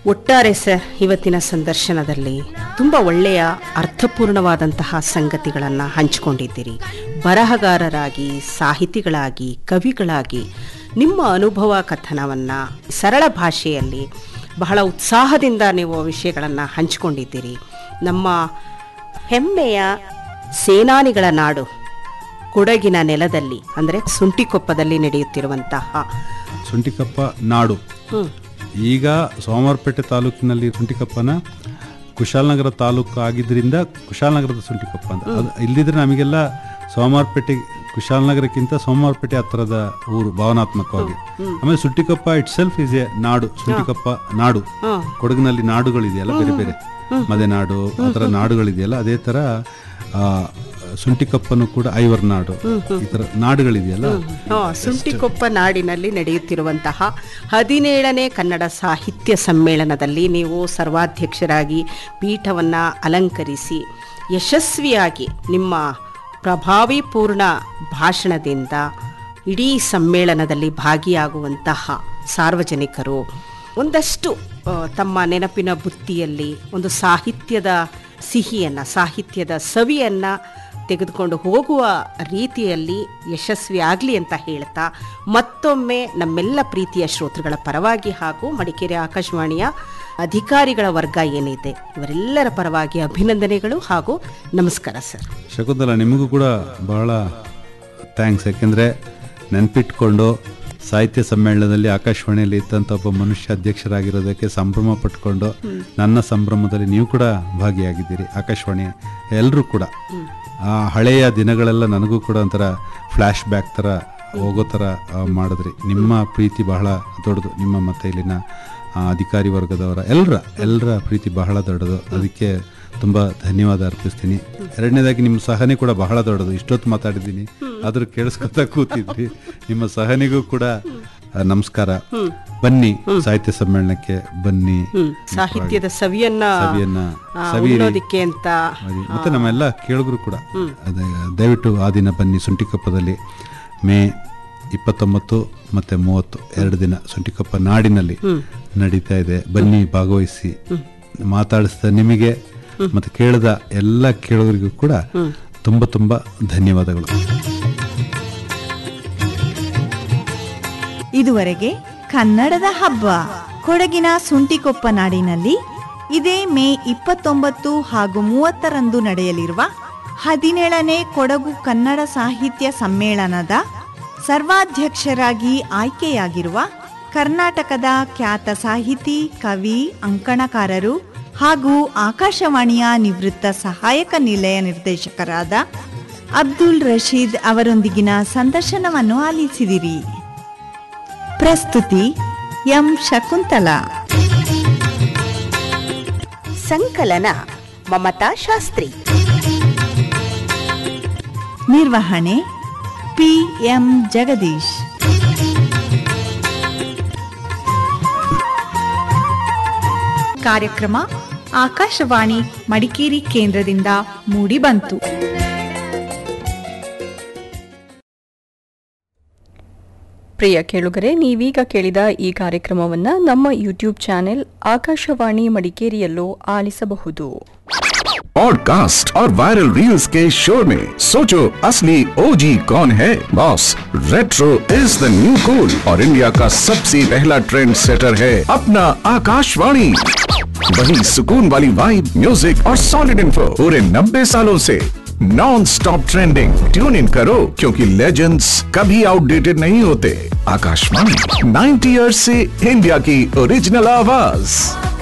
ಒಟ್ಟಾರೆ ಸರ್ ಇವತ್ತಿನ ಸಂದರ್ಶನದಲ್ಲಿ ತುಂಬ ಒಳ್ಳೆಯ ಅರ್ಥಪೂರ್ಣವಾದಂತಹ ಸಂಗತಿಗಳನ್ನು ಹಂಚಿಕೊಂಡಿದ್ದೀರಿ ಬರಹಗಾರರಾಗಿ ಸಾಹಿತಿಗಳಾಗಿ ಕವಿಗಳಾಗಿ ನಿಮ್ಮ ಅನುಭವ ಕಥನವನ್ನು ಸರಳ ಭಾಷೆಯಲ್ಲಿ ಬಹಳ ಉತ್ಸಾಹದಿಂದ ನೀವು ವಿಷಯಗಳನ್ನು ಹಂಚಿಕೊಂಡಿದ್ದೀರಿ ನಮ್ಮ ಹೆಮ್ಮೆಯ ಸೇನಾನಿಗಳ ನಾಡು ಕೊಡಗಿನ ನೆಲದಲ್ಲಿ ಅಂದರೆ ಸುಂಟಿಕೊಪ್ಪದಲ್ಲಿ ನಡೆಯುತ್ತಿರುವಂತಹ ಸುಂಟಿಕಪ್ಪ ನಾಡು ಹ್ಮ್. ಈಗ ಸೋಮವಾರಪೇಟೆ ತಾಲೂಕಿನಲ್ಲಿ ಸುಂಟಿಕಪ್ಪನ ಕುಶಾಲನಗರ ತಾಲೂಕು ಆಗಿದ್ದರಿಂದ ಕುಶಾಲನಗರದ ಸುಂಟಿಕಪ್ಪ ಅಂತ ಅದು ಇಲ್ಲಿದ್ರೆ ನಮಗೆಲ್ಲ ಸೋಮವಾರಪೇಟೆ ಕುಶಾಲನಗರಕ್ಕಿಂತ ಸೋಮವಾರಪೇಟೆ ಹತ್ತಿರದ ಊರು ಭಾವನಾತ್ಮಕವಾಗಿ ಆಮೇಲೆ Suntikoppa itself is a ನಾಡು ಸುಂಟಿಕಪ್ಪ ನಾಡು ಹಾಂ ಕೊಡಗಿನಲ್ಲಿ ನಾಡುಗಳಿದೆಯಲ್ಲ ಬೇರೆ ಬೇರೆ ಮದೆನಾಡು ಆ ಥರ ನಾಡುಗಳಿದೆಯಲ್ಲ ಅದೇ ಥರ ಆ, ಸುಂಟಿಕಪ್ಪನು ಕೂಡ ಐವರ್ ನಾಡು ಈ ಥರ ನಾಡುಗಳಿದೆಯಲ್ಲ ಹಾ, ಸುಂಟಿಕೊಪ್ಪ ನಾಡಿನಲ್ಲಿ ನಡೆಯುತ್ತಿರುವಂತಹ ಹದಿನೇಳನೇ ಕನ್ನಡ ಸಾಹಿತ್ಯ ಸಮ್ಮೇಳನದಲ್ಲಿ ನೀವು ಸರ್ವಾಧ್ಯಕ್ಷರಾಗಿ ಪೀಠವನ್ನು ಅಲಂಕರಿಸಿ ಯಶಸ್ವಿಯಾಗಿ ನಿಮ್ಮ ಪ್ರಭಾವಿಪೂರ್ಣ ಭಾಷಣದಿಂದ ಇಡೀ ಸಮ್ಮೇಳನದಲ್ಲಿ ಭಾಗಿಯಾಗುವಂತಹ ಸಾರ್ವಜನಿಕರು ಒಂದಷ್ಟು ಆ, ತಮ್ಮ ನೆನಪಿನ ಬುತ್ತಿಯಲ್ಲಿ ಒಂದು ಸಾಹಿತ್ಯದ ಸಿಹಿಯನ್ನು ಸಾಹಿತ್ಯದ ಸವಿಯನ್ನು ತೆಗೆದುಕೊಂಡು ಹೋಗುವ ರೀತಿಯಲ್ಲಿ ಯಶಸ್ವಿ ಆಗಲಿ ಅಂತ ಹೇಳ್ತಾ ಮತ್ತೊಮ್ಮೆ ನಮ್ಮೆಲ್ಲ ಪ್ರೀತಿಯ ಶ್ರೋತೃಗಳ ಪರವಾಗಿ ಹಾಗೂ ಮಡಿಕೇರಿ ಆಕಾಶವಾಣಿಯ ಅಧಿಕಾರಿಗಳ ವರ್ಗ ಏನಿದೆ ಇವರೆಲ್ಲರ ಪರವಾಗಿ ಅಭಿನಂದನೆಗಳು ಹಾಗೂ ನಮಸ್ಕಾರ ಸರ್ ಶಕುಂತಲ ನಿಮಗೂ ಕೂಡ ಬಹಳ ಥ್ಯಾಂಕ್ಸ್ ಯಾಕೆಂದರೆ ನೆನಪಿಟ್ಕೊಂಡು ಸಾಹಿತ್ಯ ಸಮ್ಮೇಳನದಲ್ಲಿ ಆಕಾಶವಾಣಿಯಲ್ಲಿ ಇದ್ದಂಥ ಒಬ್ಬ ಮನುಷ್ಯ ಅಧ್ಯಕ್ಷರಾಗಿರೋದಕ್ಕೆ ಸಂಭ್ರಮ ಪಟ್ಕೊಂಡು ನನ್ನ ಸಂಭ್ರಮದಲ್ಲಿ ನೀವು ಕೂಡ ಭಾಗಿಯಾಗಿದ್ದೀರಿ ಆಕಾಶವಾಣಿ ಎಲ್ಲರೂ ಕೂಡ ಆ ಹಳೆಯ ದಿನಗಳೆಲ್ಲ ನನಗೂ ಕೂಡ ಒಂಥರ ಫ್ಲ್ಯಾಶ್ ಬ್ಯಾಕ್ ಥರ ಹೋಗೋ ಥರ ಆ, ಮಾಡಿದ್ರಿ ನಿಮ್ಮ ಪ್ರೀತಿ ಬಹಳ ದೊಡ್ಡದು ನಿಮ್ಮ ಮತ್ತು ಇಲ್ಲಿನ ಆ, ಅಧಿಕಾರಿ ವರ್ಗದವರ ಎಲ್ಲರ ಎಲ್ಲರ ಪ್ರೀತಿ ಬಹಳ ದೊಡ್ಡದು ಅದಕ್ಕೆ ತುಂಬ ಧನ್ಯವಾದ ಅರ್ಪಿಸ್ತೀನಿ ಎರಡನೇದಾಗಿ ನಿಮ್ಮ ಸಹನೆ ಕೂಡ ಬಹಳ ದೊಡ್ಡದು ಇಷ್ಟೊತ್ತು ಮಾತಾಡಿದ್ದೀನಿ ಆದರೂ ಕೇಳಿಸ್ಕೊತಾ ಕೂತಿದ್ರಿ ನಿಮ್ಮ ಸಹನೆಗೂ ಕೂಡ ಆ, ನಮಸ್ಕಾರ ಬನ್ನಿ ಸಾಹಿತ್ಯ ಸಮ್ಮೇಳನಕ್ಕೆ ಬನ್ನಿ ಸಾಹಿತ್ಯದ ಸವಿಯನ್ನ ಸವಿಯನ್ನ ಆ, ಸವಿಯಿರಿ. ಉಣ್ಣೋದಿಕ್ಕೆ ಅಂತ ಮಾಡಿ. ಮತ್ತೆ ನಮ್ಮೆಲ್ಲ ಕೇಳಿದ್ರು ಕೂಡ ಅದೇ ದಯವಿಟ್ಟು ಆ ದಿನ ಬನ್ನಿ ಸುಂಟಿಕೊಪ್ಪದಲ್ಲಿ ಮೇ ಇಪ್ಪತ್ತೊಂಬತ್ತು ಮತ್ತೆ ಮೂವತ್ತು ಎರಡು ದಿನ ಸುಂಟಿಕೊಪ್ಪ ನಾಡಿನಲ್ಲಿ ನಡೀತಾ ಇದೆ ಬನ್ನಿ ಭಾಗವಹಿಸಿ ಮಾತಾಡಿಸಿದ ನಿಮಗೆ ಮತ್ತೆ ಕೇಳಿದ ಎಲ್ಲ ಕೇಳೋರಿಗೂ ಕೂಡ ತುಂಬ ತುಂಬ ಧನ್ಯವಾದಗಳು ಇದುವರೆಗೆ ಕನ್ನಡದ ಹಬ್ಬ ಕೊಡಗಿನ ಸುಂಟಿಕೊಪ್ಪ ನಾಡಿನಲ್ಲಿ ಇದೇ ಮೇ ಇಪ್ಪತ್ತೊಂಬತ್ತು ಹಾಗೂ ಮೂವತ್ತರಂದು ನಡೆಯಲಿರುವ ಹದಿನೇಳನೇ ಕೊಡಗು ಕನ್ನಡ ಸಾಹಿತ್ಯ ಸಮ್ಮೇಳನದ ಸರ್ವಾಧ್ಯಕ್ಷರಾಗಿ ಆಯ್ಕೆಯಾಗಿರುವ ಕರ್ನಾಟಕದ ಖ್ಯಾತ ಸಾಹಿತಿ ಕವಿ ಅಂಕಣಕಾರರು ಹಾಗೂ ಆಕಾಶವಾಣಿಯ ನಿವೃತ್ತ ಸಹಾಯಕ ನಿಲಯ ನಿರ್ದೇಶಕರಾದ ಅಬ್ದುಲ್ ರಶೀದ್ ಅವರೊಂದಿಗಿನ ಸಂದರ್ಶನವನ್ನು ಆಲಿಸಿದಿರಿ ಪ್ರಸ್ತುತಿ ಎಂ ಶಕುಂತಲಾ ಸಂಕಲನ ಮಮತಾ ಶಾಸ್ತ್ರಿ ನಿರ್ವಹಣೆ ಪಿ ಎಂ ಜಗದೀಶ್ ಕಾರ್ಯಕ್ರಮ ಆಕಾಶವಾಣಿ ಮಡಿಕೇರಿ ಕೇಂದ್ರದಿಂದ ಮೂಡಿಬಂತು ಪ್ರಿಯ ಕೇಳುಗರೆ ನೀವೀಗ ಕೇಳಿದ ಈ ಕಾರ್ಯಕ್ರಮವನ್ನು ನಮ್ಮ ಯೂಟ್ಯೂಬ್ ಚಾನೆಲ್ ಆಕಾಶವಾಣಿ ಮಡಿಕೇರಿಯಲ್ಲೂ ಆಲಿಸಬಹುದು पॉडकास्ट और वायरल रील्स के शोर में सोचो असली ओजी कौन है boss retro is the new cool और इंडिया का सबसे पहला ट्रेंड सेटर है अपना आकाशवाणी वही सुकून वाली वाइब म्यूजिक और सॉलिड इन्फो पूरे 90 सालों से non stop trending tune in करो क्योंकि लेजेंड्स कभी आउटडेटेड नहीं होते आकाशवाणी 90 इयर्स से इंडिया की ओरिजिनल आवाज